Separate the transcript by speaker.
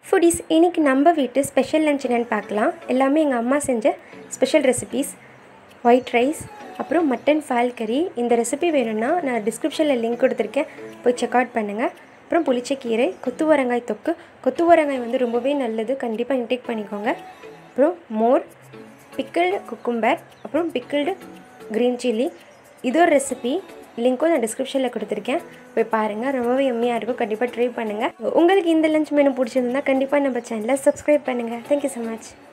Speaker 1: foodies இன்றைக்கி நம்ம வீட்டு ஸ்பெஷல் லஞ்ச் என்னென்னு பார்க்கலாம் எல்லாமே எங்கள் அம்மா செஞ்ச ஸ்பெஷல் ரெசிபீஸ் ஒயிட் ரைஸ் அப்புறம் மட்டன் ஃபால் கறி இந்த ரெசிபி வேணும்னா நான் டிஸ்கிரிப்ஷனில் லிங்க் கொடுத்துருக்கேன் போய் செக் அவுட் பண்ணுங்கள் அப்புறம் புளிச்சக்கீரை கொத்துவரங்காய் தொக்கு கொத்துவரங்காய் வந்து ரொம்பவே நல்லது கண்டிப்பாக இன்டேக் பண்ணிக்கோங்க அப்புறம் மோர் பிக்கிள்டு குக்கும்பர் அப்புறம் பிக்கிள்டு க்ரீன் சில்லி இது ஒரு ரெசிபி லிங்க்கும் நான் டிஸ்கிரிப்ஷனில் கொடுத்துருக்கேன் போய் பாருங்கள் ரொம்பவே எம்மியாக இருக்கும் கண்டிப்பாக ட்ரை பண்ணுங்கள் உங்களுக்கு இந்த லஞ்ச் மெனு பிடிச்சிருந்தா கண்டிப்பாக நம்ம சேனலை சப்ஸ்கிரைப் பண்ணுங்கள் தேங்க்யூ ஸோ மச்